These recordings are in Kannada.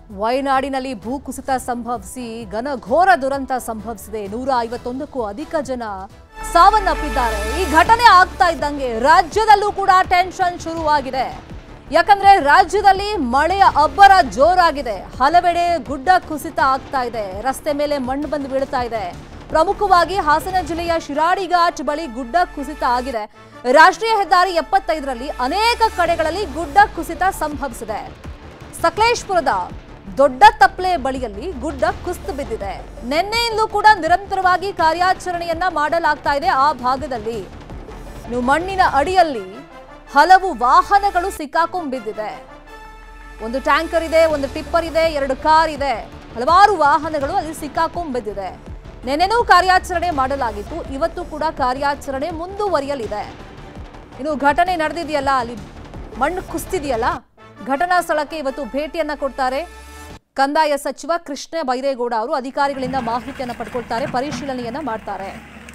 ವಯನಾಡಿನಲ್ಲಿ ಭೂಕುಸಿತ ಸಂಭವಿಸಿ ಘನಘೋರ ದುರಂತ ಸಂಭವಿಸಿದೆ ನೂರ ಐವತ್ತೊಂದಕ್ಕೂ ಅಧಿಕ ಜನ ಸಾವನ್ನಪ್ಪಿದ್ದಾರೆ ಈ ಘಟನೆ ಆಗ್ತಾ ಇದ್ದಂಗೆ ರಾಜ್ಯದಲ್ಲೂ ಕೂಡ ಟೆನ್ಷನ್ ಶುರುವಾಗಿದೆ ಯಾಕಂದ್ರೆ ರಾಜ್ಯದಲ್ಲಿ ಮಳೆಯ ಅಬ್ಬರ ಜೋರಾಗಿದೆ ಹಲವೆಡೆ ಗುಡ್ಡ ಕುಸಿತ ಆಗ್ತಾ ಇದೆ ರಸ್ತೆ ಮೇಲೆ ಮಣ್ಣು ಬಂದು ಬೀಳ್ತಾ ಇದೆ ಪ್ರಮುಖವಾಗಿ ಹಾಸನ ಜಿಲ್ಲೆಯ ಶಿರಾಡಿಘಾಟ್ ಬಳಿ ಗುಡ್ಡ ಕುಸಿತ ಆಗಿದೆ ರಾಷ್ಟ್ರೀಯ ಹೆದ್ದಾರಿ ಎಪ್ಪತ್ತೈದರಲ್ಲಿ ಅನೇಕ ಕಡೆಗಳಲ್ಲಿ ಗುಡ್ಡ ಕುಸಿತ ಸಂಭವಿಸಿದೆ ಸಕಲೇಶ್ಪುರದ ದೊಡ್ಡ ತಪ್ಪಲೆ ಬಳಿಯಲ್ಲಿ ಗುಡ್ಡ ಕುಸಿದು ಬಿದ್ದಿದೆ ನಿನ್ನೆಯಿಂದಲೂ ಕೂಡ ನಿರಂತರವಾಗಿ ಕಾರ್ಯಾಚರಣೆಯನ್ನ ಮಾಡಲಾಗ್ತಾ ಇದೆ ಆ ಭಾಗದಲ್ಲಿ ಇನ್ನು ಮಣ್ಣಿನ ಅಡಿಯಲ್ಲಿ ಹಲವು ವಾಹನಗಳು ಸಿಕ್ಕಾಕೊಂಡ್ಬಿದ್ದಿದೆ ಒಂದು ಟ್ಯಾಂಕರ್ ಇದೆ ಒಂದು ಟಿಪ್ಪರ್ ಇದೆ ಎರಡು ಕಾರ್ ಇದೆ ಹಲವಾರು ವಾಹನಗಳು ಅಲ್ಲಿ ಸಿಕ್ಕಾಕೊಂಡ್ಬಿದ್ದಿದೆ ನೆನೆನೂ ಕಾರ್ಯಾಚರಣೆ ಮಾಡಲಾಗಿತ್ತು ಇವತ್ತು ಕೂಡ ಕಾರ್ಯಾಚರಣೆ ಮುಂದುವರಿಯಲಿದೆ ಇನ್ನು ಘಟನೆ ನಡೆದಿದೆಯಲ್ಲ ಅಲ್ಲಿ ಮಣ್ಣು ಕುಸ್ತಿದೆಯಲ್ಲ ಘಟನಾ ಸ್ಥಳಕ್ಕೆ ಇವತ್ತು ಭೇಟಿಯನ್ನ ಕೊಡ್ತಾರೆ ಕಂದಾಯ ಸಚಿವ ಕೃಷ್ಣ ಬೈರೇಗೌಡ ಅವರು ಅಧಿಕಾರಿಗಳಿಂದ ಮಾಹಿತಿಯನ್ನ ಪಡ್ಕೊಳ್ತಾರೆ ಪರಿಶೀಲನೆಯನ್ನ ಮಾಡ್ತಾರೆ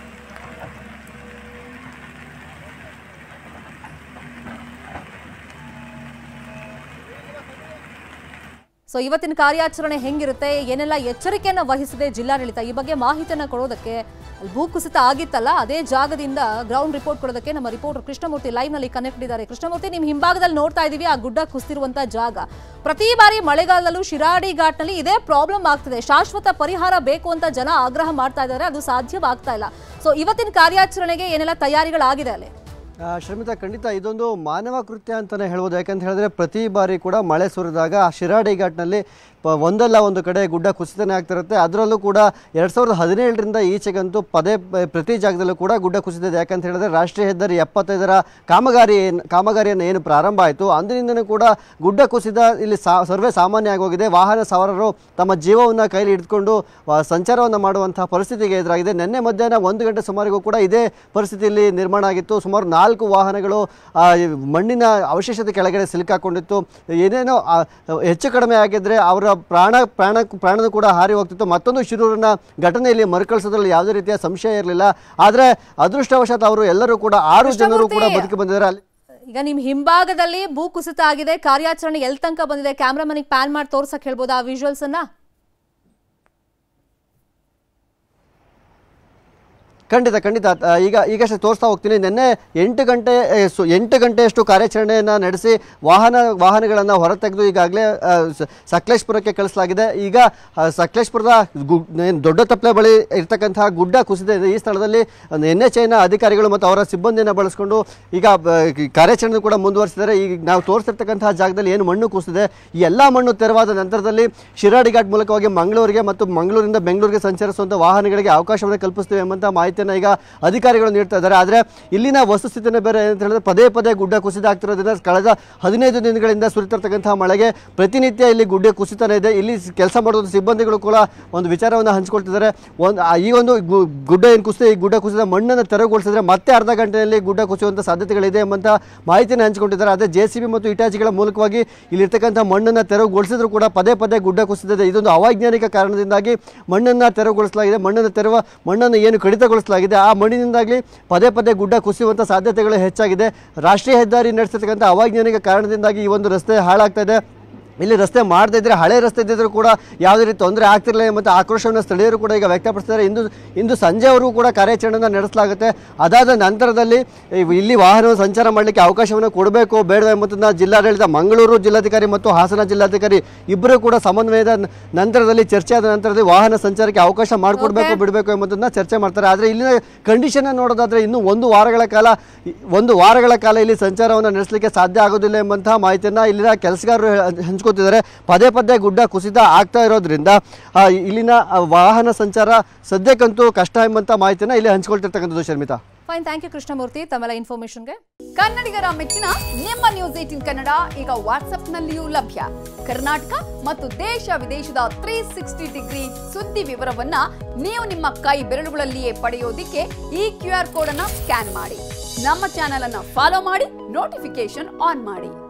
ಸೊ ಇವತ್ತಿನ ಕಾರ್ಯಾಚರಣೆ ಹೆಂಗಿರುತ್ತೆ ಏನೆಲ್ಲ ಎಚ್ಚರಿಕೆಯನ್ನ ವಹಿಸಿದೆ ಜಿಲ್ಲಾಡಳಿತ ಈ ಬಗ್ಗೆ ಮಾಹಿತಿಯನ್ನ ಕೊಡೋದಕ್ಕೆ ಅಲ್ಲಿ ಭೂಕುಸಿತ ಆಗಿತ್ತಲ್ಲ ಅದೇ ಜಾಗದಿಂದ ಗ್ರೌಂಡ್ ರಿಪೋರ್ಟ್ ಕೊಡೋದಕ್ಕೆ ನಮ್ಮ ರಿಪೋರ್ಟರ್ ಕೃಷ್ಣಮೂರ್ತಿ ಲೈವ್ ನಲ್ಲಿ ಕನೆಕ್ಟ್ ಇದ್ದಾರೆ ಕೃಷ್ಣಮೂರ್ತಿ ನಿಮ್ ಹಿಂಭಾಗದಲ್ಲಿ ನೋಡ್ತಾ ಇದೀವಿ ಆ ಗುಡ್ಡ ಕುಸಿತಿರುವಂತ ಜಾಗ ಪ್ರತಿ ಬಾರಿ ಮಳೆಗಾಲದಲ್ಲೂ ಶಿರಾಡಿ ಘಾಟ್ನಲ್ಲಿ ಇದೇ ಪ್ರಾಬ್ಲಮ್ ಆಗ್ತಿದೆ ಶಾಶ್ವತ ಪರಿಹಾರ ಬೇಕು ಅಂತ ಜನ ಆಗ್ರಹ ಮಾಡ್ತಾ ಇದ್ದಾರೆ ಅದು ಸಾಧ್ಯವಾಗ್ತಾ ಇಲ್ಲ ಸೊ ಇವತ್ತಿನ ಕಾರ್ಯಾಚರಣೆಗೆ ಏನೆಲ್ಲ ತಯಾರಿಗಳಾಗಿದೆ ಅಲ್ಲಿ ಆ, ಶ್ರಮಿತಾ ಖಂಡಿತ ಇದೊಂದು ಮಾನವ ಕೃತ್ಯ ಅಂತಲೇ ಹೇಳ್ಬೋದು ಯಾಕಂತ ಹೇಳಿದ್ರೆ ಪ್ರತಿ ಬಾರಿ ಕೂಡ ಮಳೆ ಸುರಿದಾಗ ಆ ಶಿರಾಡಿ ಘಾಟ್ನಲ್ಲಿ ಪ ಒಂದಲ್ಲ ಒಂದು ಕಡೆ ಗುಡ್ಡ ಕುಸಿತನೇ ಆಗ್ತಿರುತ್ತೆ ಅದರಲ್ಲೂ ಕೂಡ ಎರಡು ಸಾವಿರದ ಹದಿನೇಳರಿಂದ ಈಚೆಗಂತೂ ಪದೇ ಪ- ಪ್ರತಿ ಜಾಗದಲ್ಲೂ ಕೂಡ ಗುಡ್ಡ ಕುಸಿದಿದೆ ಯಾಕಂತ ಹೇಳಿದ್ರೆ ರಾಷ್ಟ್ರೀಯ ಹೆದ್ದಾರಿ ಎಪ್ಪತ್ತೈದರ ಕಾಮಗಾರಿ ಏನ್- ಕಾಮಗಾರಿಯನ್ನು ಏನು ಪ್ರಾರಂಭ ಆಯಿತು ಅಂದಿನಿಂದನೂ ಕೂಡ ಗುಡ್ಡ ಕುಸಿದ ಇಲ್ಲಿ ಸಾ ಸರ್ವೇ ಸಾಮಾನ್ಯ ಆಗೋಗಿದೆ ವಾಹನ ಸವಾರರು ತಮ್ಮ ಜೀವವನ್ನು ಕೈಲಿ ಹಿಡಿದುಕೊಂಡು ಸಂಚಾರವನ್ನು ಮಾಡುವಂತಹ ಪರಿಸ್ಥಿತಿಗೆ ಎದುರಾಗಿದೆ ನಿನ್ನೆ ಮಧ್ಯಾಹ್ನ ಒಂದು ಗಂಟೆ ಸುಮಾರಿಗೂ ಕೂಡ ಇದೇ ಪರಿಸ್ಥಿತಿಯಲ್ಲಿ ನಿರ್ಮಾಣ ಆಗಿತ್ತು ಸುಮಾರು ನಾಲ್ಕು ವಾಹನಗಳು ಆ, ಈ ಮಣ್ಣಿನ ಅವಶೇಷತೆ ಕೆಳಗಡೆ ಸಿಲುಕಾಕೊಂಡಿತ್ತು ಏನೇನೋ ಆ, ಹೆಚ್ಚು ಕಡಿಮೆ ಆಗಿದ್ರೆ ಅವರ ಪ್ರಾಣ ಪ್ರಾಣ ಪ್ರಾಣನೂ ಕೂಡ ಹಾರಿ ಹೋಗ್ತಿತ್ತು ಮತ್ತೊಂದು ಶಿರೂರಿನ ಘಟನೆಯಲ್ಲಿ ಮರುಕಳಿಸೋದ್ರಲ್ಲಿ ಯಾವುದೇ ರೀತಿಯ ಸಂಶಯ ಇರಲಿಲ್ಲ ಆದರೆ ಅದೃಷ್ಟವಶಾತ್ ಅವರು ಎಲ್ಲರೂ ಕೂಡ ಆರು ಜನರು ಕೂಡ ಕೃಷ್ಣಮೂರ್ತಿ, ಬದುಕಿ ಬಂದಿದ್ದಾರೆ ಅಲ್ಲಿ ಈಗ ನಿಮ್ ಹಿಂಭಾಗದಲ್ಲಿ ಭೂ ಕುಸಿತ ಆಗಿದೆ ಕಾರ್ಯಾಚರಣೆ ಎಲ್ ತನಕ ಬಂದಿದೆ ಕ್ಯಾಮ್ರಾಮನಿಗೆ ಪ್ಯಾನ್ ಮಾಡಿ ತೋರ್ಸಕ್ ಹೇಳ್ಬೋದಾ ಆ ವಿಜುವಲ್ಸ್ ಅನ್ನ ಖಂಡಿತ ಖಂಡಿತ ಆ, ಈಗ ಈಗಷ್ಟೇ ತೋರಿಸ್ತಾ ಹೋಗ್ತೀನಿ ನಿನ್ನೆ ಎಂಟು ಗಂಟೆ ಏ, ಸು ಎಂಟು ಗಂಟೆಯಷ್ಟು ಕಾರ್ಯಾಚರಣೆಯನ್ನು ನಡೆಸಿ ವಾಹನ ವಾಹನಗಳನ್ನು ಹೊರತೆಗೆದು ಈಗಾಗಲೇ ಆ, ಸ- ಸಕಲೇಶ್ಪುರಕ್ಕೆ ಕಳಿಸಲಾಗಿದೆ ಈಗ ಆ, ಸಕಲೇಶ್ಪುರದ ಗು- ಏನ್ ದೊಡ್ಡ ತಪ್ಪಲೆ ಬಳಿ ಇರ್ತಕ್ಕಂತಹ ಗುಡ್ಡ ಕುಸಿದ ಇದೆ ಈ ಸ್ಥಳದಲ್ಲಿ ಎನ್ ಎಚ್ ಐನ ಅಧಿಕಾರಿಗಳು ಮತ್ತು ಅವರ ಸಿಬ್ಬಂದಿಯನ್ನು ಬಳಸಿಕೊಂಡು ಈಗ ಬ- ಈ ಕಾರ್ಯಾಚರಣೆ ಕೂಡ ಮುಂದುವರಿಸಿದ್ದಾರೆ ಈಗ ನಾವು ತೋರಿಸಿರ್ತಕ್ಕಂತಹ ಜಾಗದಲ್ಲಿ ಏನು ಮಣ್ಣು ಕುಸಿದೆ ಈ ಎಲ್ಲ ಮಣ್ಣು ತೆರವಾದ ನಂತರದಲ್ಲಿ ಶಿರಾಡಿ ಘಾಟ್ ಮೂಲಕವಾಗಿ ಮಂಗಳೂರಿಗೆ ಮತ್ತು ಮಂಗಳೂರಿಂದ ಬೆಂಗಳೂರಿಗೆ ಸಂಚರಿಸುವಂಥ ವಾಹನಗಳಿಗೆ ಅವಕಾಶವನ್ನು ಕಲ್ಪಿಸ್ತೀವಿ ಎಂಬಂಥ ಮಾಹಿತಿಯನ್ನು ಈಗ ಅಧಿಕಾರಿಗಳು ನೀಡ್ತಾ ಇದ್ದಾರೆ ಆದರೆ ಇಲ್ಲಿನ ವಸ್ತುಸ್ಥಿತಿನೇ ಬೇರೆ ಅಂತ ಹೇಳಿದ್ರೆ ಪದೇ ಪದೇ ಗುಡ್ಡ ಕುಸಿತ ಆಗ್ತಿರೋದ್ರಿಂದ ಕಳೆದ ಹದಿನೈದು ದಿನಗಳಿಂದ ಸುರಿತಿರ್ತಕ್ಕಂತಹ ಮಳೆಗೆ ಪ್ರತಿನಿತ್ಯ ಇಲ್ಲಿ ಗುಡ್ಡ ಕುಸಿತನೇ ಇದೆ ಇಲ್ಲಿ ಕೆಲಸ ಮಾಡುವ ಸಿಬ್ಬಂದಿಗಳು ಕೂಡ ಒಂದು ವಿಚಾರವನ್ನು ಹಂಚ್ಕೊಳ್ತಿದ್ದಾರೆ ಒಂದು ಆ- ಈ ಒಂದು ಗು- ಗುಡ್ಡ ಏನು ಕುಸಿದ ಈ ಗುಡ್ಡ ಕುಸಿದ ಮಣ್ಣನ್ನು ತೆರವುಗೊಳಿಸಿದ್ರೆ ಮತ್ತೆ ಅರ್ಧ ಗಂಟೆಯಲ್ಲಿ ಗುಡ್ಡ ಕುಸಿಯುವಂಥ ಸಾಧ್ಯತೆಗಳಿದೆ ಎಂಬಂಥ ಮಾಹಿತಿಯನ್ನು ಹಂಚಿಕೊಂಡಿದ್ದಾರೆ ಅದೇ ಜೆ ಸಿ ಬಿ ಮತ್ತು ಇಟಾಚಿಗಳ ಮೂಲಕವಾಗಿ ಇಲ್ಲಿರ್ತಕ್ಕಂಥ ಮಣ್ಣನ್ನು ತೆರವುಗೊಳಿಸಿದ್ರು ಕೂಡ ಪದೇ ಪದೇ ಗುಡ್ಡ ಕುಸಿದಿದೆ ಇದೊಂದು ಅವೈಜ್ಞಾನಿಕ ಕಾರಣದಿಂದಾಗಿ ಮಣ್ಣನ್ನು ತೆರವುಗೊಳಿಸಲಾಗಿದೆ ಮಣ್ಣನ್ನು ತೆರವ ಮಣ್ಣನ್ನು ಏನು ಕಡಿತಗೊಳಿಸಲಾಗಿದೆ ಆ ಮಣ್ಣಿನಿಂದಾಗಲಿ ಪದೇ ಪದೇ ಗುಡ್ಡ ಕುಸಿಯುವಂಥ ಸಾಧ್ಯತೆಗಳು ಹೆಚ್ಚಾಗಿದೆ ರಾಷ್ಟ್ರೀಯ ಹೆದ್ದಾರಿ ನಡೆಸಿರ್ತಕ್ಕಂಥ ಅವೈಜ್ಞಾನಿಕ ಕಾರಣದಿಂದಾಗಿ ಈ ಒಂದು ರಸ್ತೆ ಹಾಳಾಗ್ತಾ ಇದೆ ಇಲ್ಲಿ ರಸ್ತೆ ಮಾಡದೇ ಇದ್ರೆ ಹಳೆ ರಸ್ತೆ ಇದ್ದಿದ್ರು ಕೂಡ ಯಾವುದೇ ರೀತಿ ತೊಂದರೆ ಆಗ್ತಿರಲಿಲ್ಲ ಮತ್ತು ಆಕ್ರೋಶವನ್ನು ಸ್ಥಳೀಯರು ಕೂಡ ಈಗ ವ್ಯಕ್ತಪಡಿಸ್ತಾರೆ ಇಂದು ಇಂದು ಸಂಜೆವರೆಗೂ ಕೂಡ ಕಾರ್ಯಾಚರಣೆಯನ್ನು ನಡೆಸಲಾಗುತ್ತೆ ಅದಾದ ನಂತರದಲ್ಲಿ ಇವ್- ಇಲ್ಲಿ ವಾಹನ ಸಂಚಾರ ಮಾಡಲಿಕ್ಕೆ ಅವಕಾಶವನ್ನು ಕೊಡಬೇಕು ಬೇಡವೋ ಎಂಬುದನ್ನು ಜಿಲ್ಲಾಡಳಿತ ಮಂಗಳೂರು ಜಿಲ್ಲಾಧಿಕಾರಿ ಮತ್ತು ಹಾಸನ ಜಿಲ್ಲಾಧಿಕಾರಿ ಇಬ್ಬರು ಕೂಡ ಸಮನ್ವಯದ ನ- ನಂತರದಲ್ಲಿ ಚರ್ಚೆ ಆದ ನಂತರದಲ್ಲಿ ವಾಹನ ಸಂಚಾರಕ್ಕೆ ಅವಕಾಶ ಮಾಡಿಕೊಡ್ಬೇಕು ಬಿಡಬೇಕು ಎಂಬುದನ್ನ ಚರ್ಚೆ ಮಾಡ್ತಾರೆ ಆದರೆ ಇಲ್ಲಿನ ಕಂಡೀಷನ್ ನೋಡೋದಾದ್ರೆ ಇನ್ನು ಒಂದು ವಾರಗಳ ಕಾಲ ಈ- ಒಂದು ವಾರಗಳ ಕಾಲ ಇಲ್ಲಿ ಸಂಚಾರವನ್ನು ನಡೆಸಲಿಕ್ಕೆ ಸಾಧ್ಯ ಆಗೋದಿಲ್ಲ ಎಂಬಂತಹ ಮಾಹಿತಿಯನ್ನ ಇಲ್ಲಿನ ಕೆಲಸಗಾರರು ಹೆ- ಹಂಚ್ಕೋತಿದ್ದಾರೆ ಪದೇ ಪದೇ ಗುಡ್ಡ ಕುಸಿತ ಆಗ್ತಾ ಇರೋದ್ರಿಂದ ಆ, ಇಲ್ಲಿನ ಆ, ವಾಹನ ಸಂಚಾರ ಸದ್ಯಕ್ಕಂತೂ ಕಷ್ಟ ಎಂಬಂತ ಮಾಹಿತಿಯನ್ನ ಇಲ್ಲಿ ಹಂಚ್ಕೊಳ್ತಿರ್ತಕ್ಕಂಥದ್ದು Sharmitha fine thank you Krishnamurthy ತಮ್ಮೆಲ್ಲ ಇನ್ಫಾರ್ಮೇಶನ್ಗೆ ಕನ್ನಡಿಗರ ಮೆಚ್ಚಿನ ನಿಮ್ಮ ನ್ಯೂಸ್ ಏಟಿನ್ ಕನ್ನಡ ಈಗ ವಾಟ್ಸ್ಆಪ್ನಲ್ಲಿಯೂ ಲಭ್ಯ ಕರ್ನಾಟಕ ಮತ್ತು ದೇಶ ವಿದೇಶದ ತ್ರೀ ಸಿಕ್ಸ್ಟಿ ಡಿಗ್ರಿ ಸುದ್ದಿ ವಿವರವನ್ನ ನೀವು ನಿಮ್ಮ ಕೈ ಬೆರಳುಗಳಲ್ಲಿಯೇ ಪಡೆಯೋದಿಕ್ಕೆ ಈ ಕ್ಯೂ ಆರ್ ಕೋಡ್ ಅನ್ನ ಸ್ಕ್ಯಾನ್ ಮಾಡಿ ನಮ್ಮ ಚಾನೆಲ್ ಅನ್ನ ಫಾಲೋ ಮಾಡಿ ನೋಟಿಫಿಕೇಶನ್ ಆನ್ ಮಾಡಿ